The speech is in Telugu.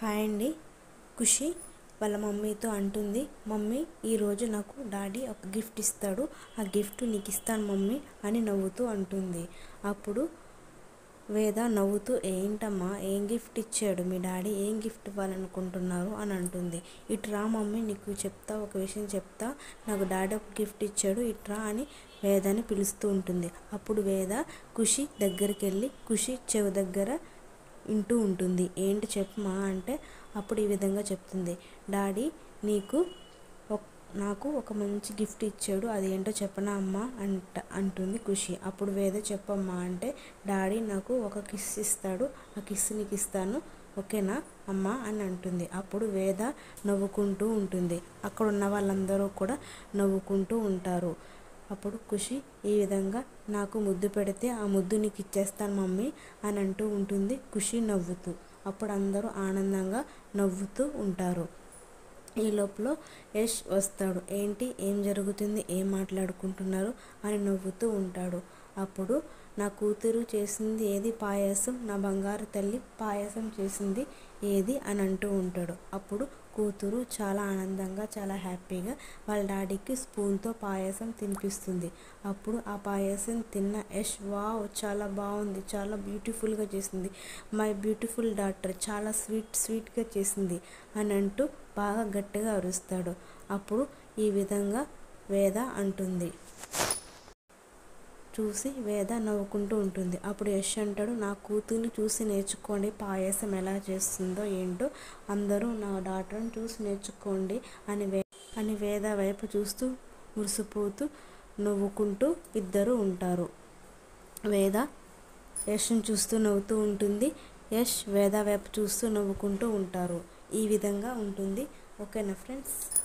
హాయ్ అండి ఖుషి వాళ్ళ మమ్మీతో అంటుంది మమ్మీ ఈరోజు నాకు డాడీ ఒక గిఫ్ట్ ఇస్తాడు ఆ గిఫ్ట్ నీకు ఇస్తాను మమ్మీ అని నవ్వుతూ అంటుంది అప్పుడు వేద నవ్వుతూ ఏంటమ్మా ఏం గిఫ్ట్ ఇచ్చాడు మీ డాడీ ఏం గిఫ్ట్ ఇవ్వాలనుకుంటున్నారు అని అంటుంది ఇట్రా మమ్మీ నీకు చెప్తా ఒక విషయం చెప్తా నాకు డాడీ ఒక గిఫ్ట్ ఇచ్చాడు ఇట్రా అని వేదని పిలుస్తూ ఉంటుంది అప్పుడు వేద ఖుషి దగ్గరికి వెళ్ళి ఖుషి చెవి దగ్గర వింటూ ఉంటుంది ఏంటి చెప్పమా అంటే అప్పుడు ఈ విధంగా చెప్తుంది డాడీ నీకు ఒక్- నాకు ఒక మంచి గిఫ్ట్ ఇచ్చాడు అది ఏంటో చెప్పనా అమ్మా అంట అంటుంది ఖుషి అప్పుడు వేద చెప్పమ్మా అంటే డాడీ నాకు ఒక కిస్ ఇస్తాడు ఆ కిస్ నీకు ఇస్తాను ఓకేనా అమ్మా అని అంటుంది అప్పుడు వేద నవ్వుకుంటూ ఉంటుంది అక్కడ ఉన్న వాళ్ళందరూ కూడా నవ్వుకుంటూ ఉంటారు అప్పుడు ఖుషి ఈ విధంగా నాకు ముద్దు పెడితే ఆ ముద్దు నీకు ఇచ్చేస్తాను మమ్మీ అని అంటూ ఉంటుంది ఖుషి నవ్వుతూ అప్పుడు అందరూ ఆనందంగా నవ్వుతూ ఉంటారు ఈ లోపల యష్ వస్తాడు ఏంటి ఏం జరుగుతుంది ఏం మాట్లాడుకుంటున్నారు అని నవ్వుతూ ఉంటాడు అప్పుడు నా కూతురు చేసింది ఏది పాయసం నా బంగారు తల్లి పాయసం చేసింది ఏది అని అంటూ ఉంటాడు అప్పుడు కూతురు చాలా ఆనందంగా చాలా హ్యాపీగా వాళ్ళ డాడీకి స్పూన్తో పాయసం తినిపిస్తుంది అప్పుడు ఆ పాయసం తిన్న యష్ వావ్ చాలా బాగుంది చాలా బ్యూటిఫుల్గా చేసింది మై బ్యూటిఫుల్ డాక్టర్ చాలా స్వీట్ స్వీట్గా చేసింది అని అంటూ బాగా గట్టిగా అరుస్తాడు అప్పుడు ఈ విధంగా వేద అంటుంది చూసి వేద నవ్వుకుంటూ ఉంటుంది అప్పుడు యశ్ అంటాడు నా కూతుర్ని చూసి నేర్చుకోండి పాయసం ఎలా చేస్తుందో ఏంటో అందరూ నా డాక్టర్ని చూసి నేర్చుకోండి అని వే అని వేద వైపు చూస్తూ మురిసిపోతూ నవ్వుకుంటూ ఇద్దరు ఉంటారు వేద యష్ని చూస్తూ నవ్వుతూ ఉంటుంది యష్ వేద వైపు చూస్తూ నవ్వుకుంటూ ఉంటారు ఈ విధంగా ఉంటుంది ఓకేనా ఫ్రెండ్స్